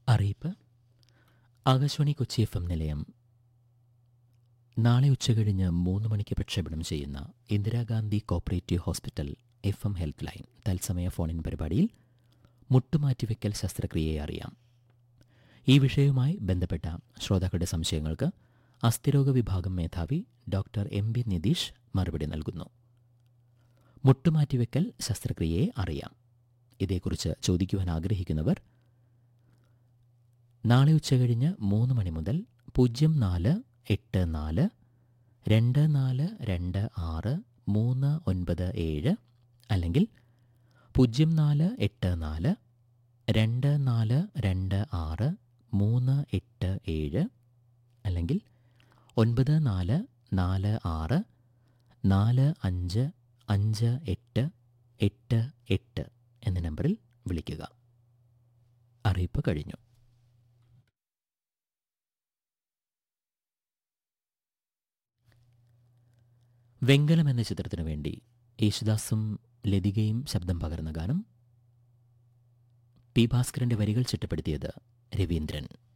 അറിയിപ്പ് Akashvani Kochi F M നിലയം നാളെ ഉച്ചകഴിഞ്ഞ് മൂന്ന് മണിക്ക് പ്രക്ഷേപണം ചെയ്യുന്ന Indira Gandhi cooperative hospital F M health line തത്സമയ ഫോണിൻ പരിപാടിയിൽ മുട്ടുമാറ്റിവെക്കൽ ശസ്ത്രക്രിയയെ അറിയാം ഈ വിഷയവുമായി ബന്ധപ്പെട്ട ശ്രോതാക്കളുടെ സംശയങ്ങൾക്ക് അസ്ഥിരോഗ വിഭാഗം മേധാവി ഡോക്ടർ എം ബി നിതീഷ് മറുപടി നൽകുന്നു മുട്ടുമാറ്റിവെക്കൽ ശസ്ത്രക്രിയയെ അറിയാം ഇതേക്കുറിച്ച് ചോദിക്കുവാൻ ആഗ്രഹിക്കുന്നവർ നാളെ ഉച്ചകഴിഞ്ഞ് മൂന്ന് മണി മുതൽ പൂജ്യം നാല് എട്ട് നാല് രണ്ട് നാല് രണ്ട് ആറ് മൂന്ന് ഒൻപത് ഏഴ് അല്ലെങ്കിൽ പൂജ്യം നാല് എട്ട് നാല് രണ്ട് നാല് രണ്ട് ആറ് മൂന്ന് എട്ട് ഏഴ് അല്ലെങ്കിൽ ഒൻപത് നാല് നാല് ആറ് നാല് അഞ്ച് അഞ്ച് എട്ട് എട്ട് എട്ട് എന്ന നമ്പറിൽ വിളിക്കുക അറിയിപ്പ് കഴിഞ്ഞു വെങ്കലം എന്ന ചിത്രത്തിനു വേണ്ടി യേശുദാസും ലതികയും ശബ്ദം പകർന്ന ഗാനം പി ഭാസ്കരന്റെ വരികൾ ചിട്ടപ്പെടുത്തിയത് രവീന്ദ്രൻ